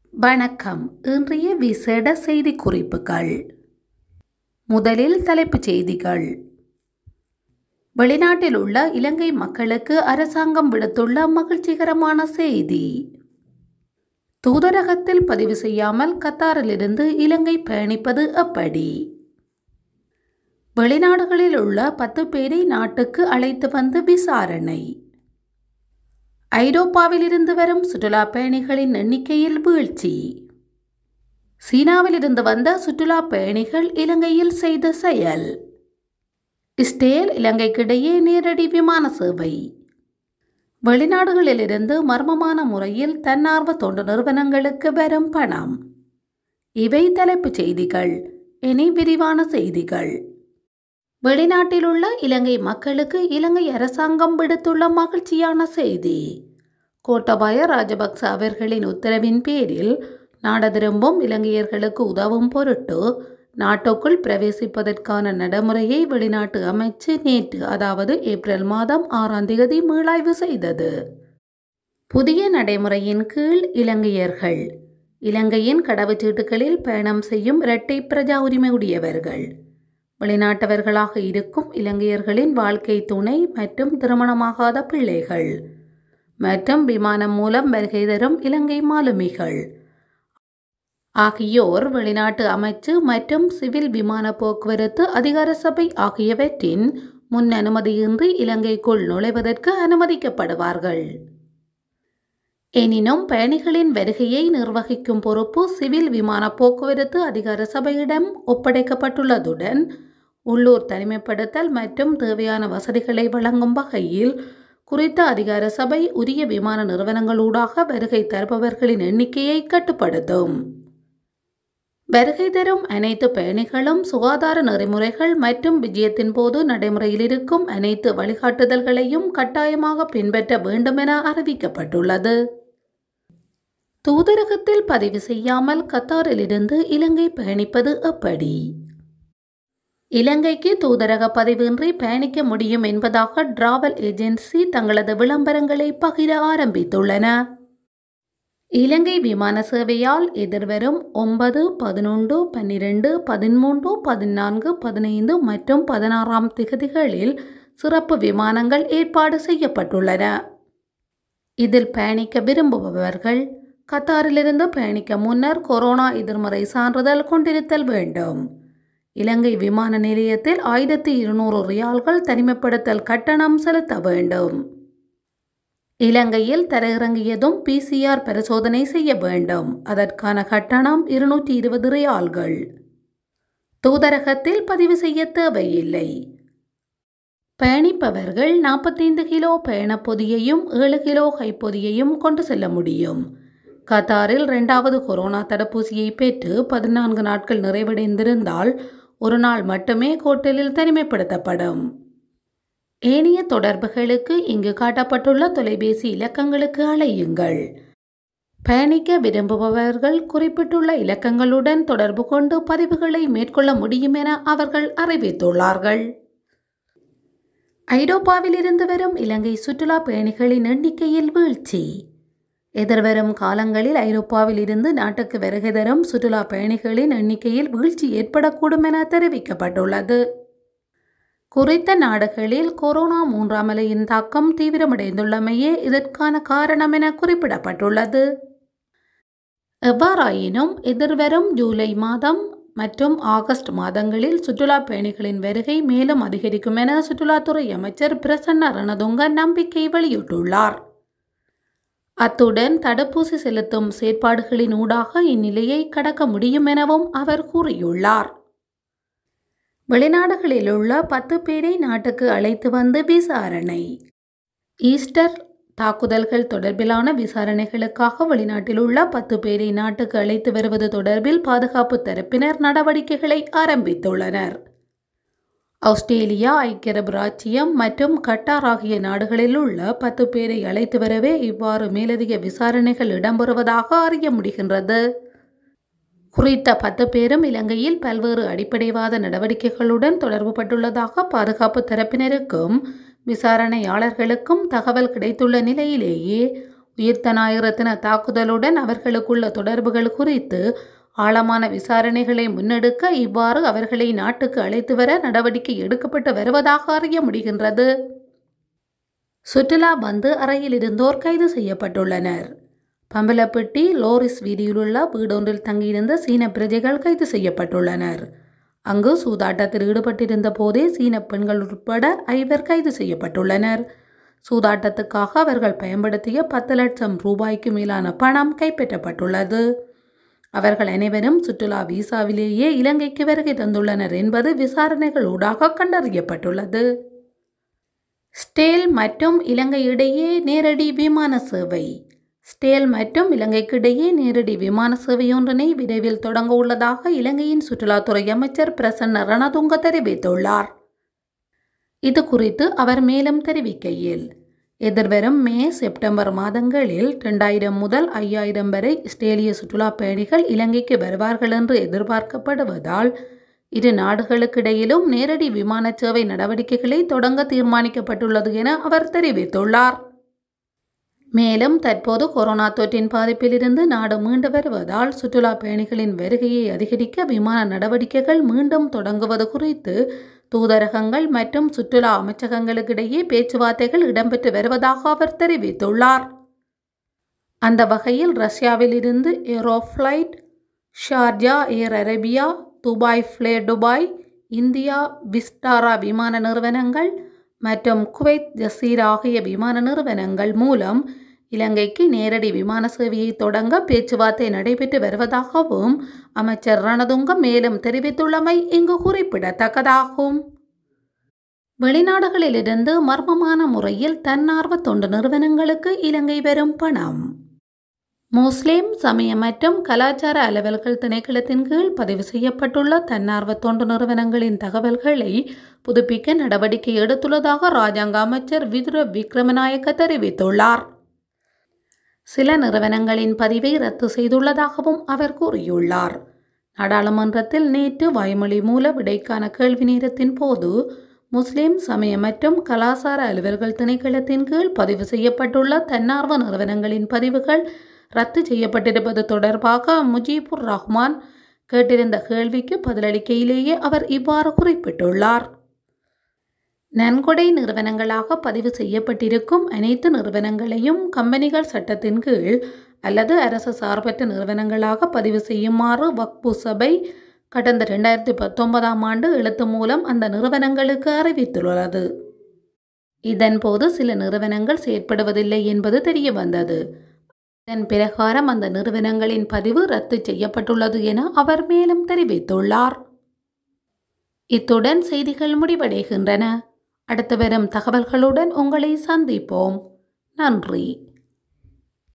வணக்கம் இன்றைய விசேட செய்தி குறிப்புகள் முதலில் தலைப்புச் செய்திகள் வெளிநாட்டில் உள்ள இலங்கை மக்களுக்கு அரசாங்கம் விடுத்துள்ள மகிழ்ச்சிகரமான செய்தி தூதரகத்தில் பதிவு செய்யாமல் கத்தாரிலிருந்து இலங்கை பயணிப்பது எப்படி வெளிநாடுகளில் உள்ள பத்து பேரை நாட்டுக்கு அழைத்து வந்து விசாரணை ஐரோப்பாவிலிருந்து வரும் சுற்றுலா பயணிகளின் எண்ணிக்கையில் வீழ்ச்சி சீனாவிலிருந்து வந்த சுற்றுலா பயணிகள் இலங்கையில் செய்த செயல் இஸ்ரேல் இலங்கைக்கிடையே நேரடி விமான சேவை வெளிநாடுகளிலிருந்து மர்மமான முறையில் தன்னார்வ தொண்டு நிறுவனங்களுக்கு வரும் பணம் இவை தலைப்புச் செய்திகள் இனி விரிவான செய்திகள் வெளிநாட்டில் உள்ள இலங்கை மக்களுக்கு இலங்கை அரசாங்கம் விடுத்துள்ள மகிழ்ச்சியான செய்தி கோட்டபாய ராஜபக்ச அவர்களின் உத்தரவின் பேரில் நாடு திரும்பும் இலங்கையர்களுக்கு உதவும் பொருட்டு நாட்டுக்குள் பிரவேசிப்பதற்கான நடைமுறையை வெளிநாட்டு அமைச்சு நேற்று அதாவது ஏப்ரல் மாதம் ஆறாம் தேதி மீளாய்வு செய்தது புதிய நடைமுறையின் கீழ் இலங்கையர்கள் இலங்கையின் கடவுச்சீட்டுகளில் பயணம் செய்யும் இரட்டை பிரஜா உரிமை உடையவர்கள் வெளிநாட்டவர்களாக இருக்கும் இலங்கையர்களின் வாழ்க்கை துணை மற்றும் திருமணமாகாத பிள்ளைகள் மற்றும் விமானம் மூலம் வருகை தரும் இலங்கை மாலுமிகள் ஆகியோர் வெளிநாட்டு அமைச்சு மற்றும் சிவில் விமான போக்குவரத்து அதிகார சபை ஆகியவற்றின் முன் அனுமதியின்றி இலங்கைக்குள் நுழைவதற்கு அனுமதிக்கப்படுவார்கள் எனினும் பயணிகளின் வருகையை நிர்வகிக்கும் பொறுப்பு சிவில் விமான போக்குவரத்து அதிகார சபையிடம் ஒப்படைக்கப்பட்டுள்ளதுடன் உள்ளூர் தனிமைப்படுத்தல் மற்றும் தேவையான வசதிகளை வழங்கும் வகையில் குறித்த அதிகார சபை உரிய விமான நிறுவனங்களூடாக வருகை தருபவர்களின் எண்ணிக்கையை கட்டுப்படுத்தும் வருகை தரும் அனைத்து பயணிகளும் சுகாதார நெறிமுறைகள் மற்றும் விஜயத்தின் போது நடைமுறையில் இருக்கும் அனைத்து வழிகாட்டுதல்களையும் கட்டாயமாக பின்பற்ற வேண்டும் என அறிவிக்கப்பட்டுள்ளது தூதரகத்தில் பதிவு செய்யாமல் கத்தாரிலிருந்து இலங்கை பயணிப்பது எப்படி இலங்கைக்கு தூதரக பதிவின்றி பயணிக்க முடியும் என்பதாக டிராவல் ஏஜென்சி தங்களது விளம்பரங்களை பகிர ஆரம்பித்துள்ளன இலங்கை விமான சேவையால் எதிர்வரும் ஒன்பது பதினொன்று பன்னிரண்டு பதிமூன்று பதினான்கு பதினைந்து மற்றும் பதினாறாம் திகதிகளில் சிறப்பு விமானங்கள் ஏற்பாடு செய்யப்பட்டுள்ளன இதில் பயணிக்க விரும்புபவர்கள் கத்தாரிலிருந்து பயணிக்க முன்னர் கொரோனா எதிர்மறை சான்றிதழ் கொண்டிருத்தல் வேண்டும் இலங்கை விமான நிலையத்தில் ஆயிரத்தி இருநூறு ரியால்கள் தனிமைப்படுத்தல் கட்டணம் செலுத்த வேண்டும் இலங்கையில் தரையிறங்கியதும் பிசிஆர் பரிசோதனை செய்ய வேண்டும் அதற்கான கட்டணம் இருநூற்றி இருபது ரியால்கள் தூதரகத்தில் பதிவு செய்ய தேவையில்லை பயணிப்பவர்கள் நாற்பத்தைந்து கிலோ பயணப்பொதியையும் ஏழு கிலோ கைப்பொதியையும் கொண்டு செல்ல முடியும் கத்தாரில் இரண்டாவது கொரோனா தடுப்பூசியை பெற்று பதினான்கு நாட்கள் நிறைவடைந்திருந்தால் ஒரு நாள் மட்டுமே ஹோட்டலில் தனிமைப்படுத்தப்படும் ஏனைய தொடர்புகளுக்கு இங்கு காட்டப்பட்டுள்ள தொலைபேசி இலக்கங்களுக்கு அழையுங்கள் பயணிக்க விரும்புபவர்கள் குறிப்பிட்டுள்ள இலக்கங்களுடன் தொடர்பு கொண்டு பதிவுகளை மேற்கொள்ள முடியும் என அவர்கள் அறிவித்துள்ளார்கள் ஐரோப்பாவில் இருந்து வரும் இலங்கை சுற்றுலா பயணிகளின் எண்ணிக்கையில் வீழ்ச்சி எதிர்வரும் காலங்களில் ஐரோப்பாவில் இருந்து நாட்டுக்கு வருகை தரும் சுற்றுலா பயணிகளின் எண்ணிக்கையில் வீழ்ச்சி ஏற்படக்கூடும் என தெரிவிக்கப்பட்டுள்ளது குறித்த நாடுகளில் கொரோனா மூன்றாம் அலையின் தாக்கம் தீவிரமடைந்துள்ளமையே இதற்கான காரணம் என குறிப்பிடப்பட்டுள்ளது எவ்வாறாயினும் எதிர்வரும் ஜூலை மாதம் மற்றும் ஆகஸ்ட் மாதங்களில் சுற்றுலா பயணிகளின் வருகை மேலும் அதிகரிக்கும் என சுற்றுலாத்துறை அமைச்சர் பிரசன்ன ரணதுங்க நம்பிக்கை வெளியிட்டுள்ளார் அத்துடன் தடுப்பூசி செலுத்தும் செயற்பாடுகளின் ஊடாக இந்நிலையை கடக்க முடியும் எனவும் அவர் கூறியுள்ளார் வெளிநாடுகளில் உள்ள பத்து பேரை நாட்டுக்கு அழைத்து வந்து விசாரணை ஈஸ்டர் தாக்குதல்கள் தொடர்பிலான விசாரணைகளுக்காக வெளிநாட்டில் உள்ள பத்து பேரை நாட்டுக்கு அழைத்து வருவது தொடர்பில் பாதுகாப்பு தரப்பினர் நடவடிக்கைகளை ஆரம்பித்துள்ளனர் ஆஸ்திரேலியா ஐக்கிய அரபு ராச்சியம் மற்றும் கட்டார் ஆகிய நாடுகளில் உள்ள பத்து பேரை அழைத்து வரவே இவ்வாறு மேலதிக விசாரணைகள் இடம்பெறுவதாக அறிய முடிகின்றது குறித்த பத்து பேரும் இலங்கையில் பல்வேறு அடிப்படைவாத நடவடிக்கைகளுடன் தொடர்புபட்டுள்ளதாக பாதுகாப்பு தரப்பினருக்கும் விசாரணையாளர்களுக்கும் தகவல் கிடைத்துள்ள நிலையிலேயே உயிர்த்த ஞாயிறு தாக்குதலுடன் அவர்களுக்குள்ள தொடர்புகள் குறித்து ஆழமான விசாரணைகளை முன்னெடுக்க இவ்வாறு அவர்களை நாட்டுக்கு அழைத்து வர நடவடிக்கை எடுக்கப்பட்டு வருவதாக அறிய முடிகின்றது சுற்றுலா வந்து அறையில் இருந்தோர் கைது செய்யப்பட்டுள்ளனர் பம்பலப்பட்டி லோரிஸ் வீதியிலுள்ள வீடொன்றில் தங்கியிருந்த சீன பிரஜைகள் கைது செய்யப்பட்டுள்ளனர் அங்கு சூதாட்டத்தில் ஈடுபட்டிருந்த போதே சீன பெண்கள் உட்பட ஐவர் கைது செய்யப்பட்டுள்ளனர் சூதாட்டத்துக்காக அவர்கள் பயன்படுத்திய பத்து லட்சம் ரூபாய்க்கு மேலான பணம் கைப்பற்றப்பட்டுள்ளது அவர்கள் அனைவரும் சுற்றுலா விசாவிலேயே இலங்கைக்கு வருகை தந்துள்ளனர் என்பது விசாரணைகள் ஊடாக கண்டறியப்பட்டுள்ளது ஸ்டேல் மற்றும் இலங்கை இடையே நேரடி விமான சேவை ஸ்டேல் மற்றும் இலங்கைக்கு இடையே நேரடி விமான சேவை ஒன்றினை விரைவில் தொடங்க உள்ளதாக இலங்கையின் சுற்றுலாத்துறை அமைச்சர் பிரசன்ன ரணதுங்க தெரிவித்துள்ளார் இது குறித்து அவர் மேலும் தெரிவிக்கையில் எதிர்வரும் மே செப்டம்பர் மாதங்களில் ரெண்டாயிரம் முதல் ஐயாயிரம் வரை இஸ்ரேலிய சுற்றுலா பயணிகள் இலங்கைக்கு வருவார்கள் என்று எதிர்பார்க்கப்படுவதால் இரு நாடுகளுக்கிடையிலும் நேரடி விமான சேவை நடவடிக்கைகளை தொடங்க தீர்மானிக்கப்பட்டுள்ளது என அவர் தெரிவித்துள்ளார் மேலும் தற்போது கொரோனா தொற்றின் பாதிப்பிலிருந்து நாடு மீண்டு வருவதால் சுற்றுலா பயணிகளின் வருகையை அதிகரிக்க விமான நடவடிக்கைகள் மீண்டும் தொடங்குவது குறித்து தூதரகங்கள் மற்றும் சுற்றுலா அமைச்சகங்களுக்கிடையே பேச்சுவார்த்தைகள் இடம்பெற்று வருவதாக அவர் தெரிவித்துள்ளார் அந்த வகையில் ரஷ்யாவில் இருந்து Aeroflot Sharjah Air Arabia Dubai Fly Dubai India Vistara விமான நிறுவனங்கள் மற்றும் குவைத் ஜசீர் ஆகிய விமான நிறுவனங்கள் மூலம் இலங்கைக்கு நேரடி விமான சேவையை தொடங்க பேச்சுவார்த்தை நடைபெற்று வருவதாகவும் அமைச்சர் ரணதுங்கம் மேலும் தெரிவித்துள்ளமை இங்கு குறிப்பிடத்தக்கதாகும் வெளிநாடுகளிலிருந்து மர்மமான முறையில் தன்னார்வ தொண்டு நிறுவனங்களுக்கு இலங்கை வரும் பணம் முஸ்லிம் சமய மற்றும் கலாச்சார அலுவல்கள் திணைக்களத்தின் கீழ் பதிவு செய்யப்பட்டுள்ள தன்னார்வ தொண்டு நிறுவனங்களின் தகவல்களை புதுப்பிக்க நடவடிக்கை எடுத்துள்ளதாக ராஜாங்க அமைச்சர் விதுர விக்ரமநாயக்க தெரிவித்துள்ளார் சில நிறுவனங்களின் பதிவை ரத்து செய்துள்ளதாகவும் அவர் கூறியுள்ளார் நாடாளுமன்றத்தில் நேற்று வாய்மொழி மூல விடைக்கான கேள்வி நேரத்தின் போது முஸ்லிம் சமய மற்றும் கலாசார அலுவல்கள் திணைக்களத்தின் கீழ் பதிவு செய்யப்பட்டுள்ள தன்னார்வ நிறுவனங்களின் பதிவுகள் ரத்து செய்யப்பட்டிருப்பது தொடர்பாக முஜீபுர் ரஹ்மான் கேட்டிருந்த கேள்விக்கு பதிலளிக்கையிலேயே அவர் இவ்வாறு குறிப்பிட்டுள்ளார் நன்கொடை நிறுவனங்களாக பதிவு செய்யப்பட்டிருக்கும் அனைத்து நிறுவனங்களையும் கம்பெனிகள் சட்டத்தின் கீழ் அல்லது அரசு சார்பற்ற நிறுவனங்களாக பதிவு செய்யுமாறு வக்பு சபை கடந்த ரெண்டாயிரத்தி பத்தொன்பதாம் ஆண்டு எழுத்து மூலம் அந்த நிறுவனங்களுக்கு அறிவித்துள்ளது இதன்போது சில நிறுவனங்கள் செயற்படுவதில்லை என்பது தெரிய வந்தது இதன் பிரகாரம் அந்த நிறுவனங்களின் பதிவு ரத்து செய்யப்பட்டுள்ளது என அவர் மேலும் தெரிவித்துள்ளார் இத்துடன் செய்திகள் முடிவடைகின்றன அடுத்து வரும் தகவல்களுடன் உங்களை சந்திப்போம் நன்றி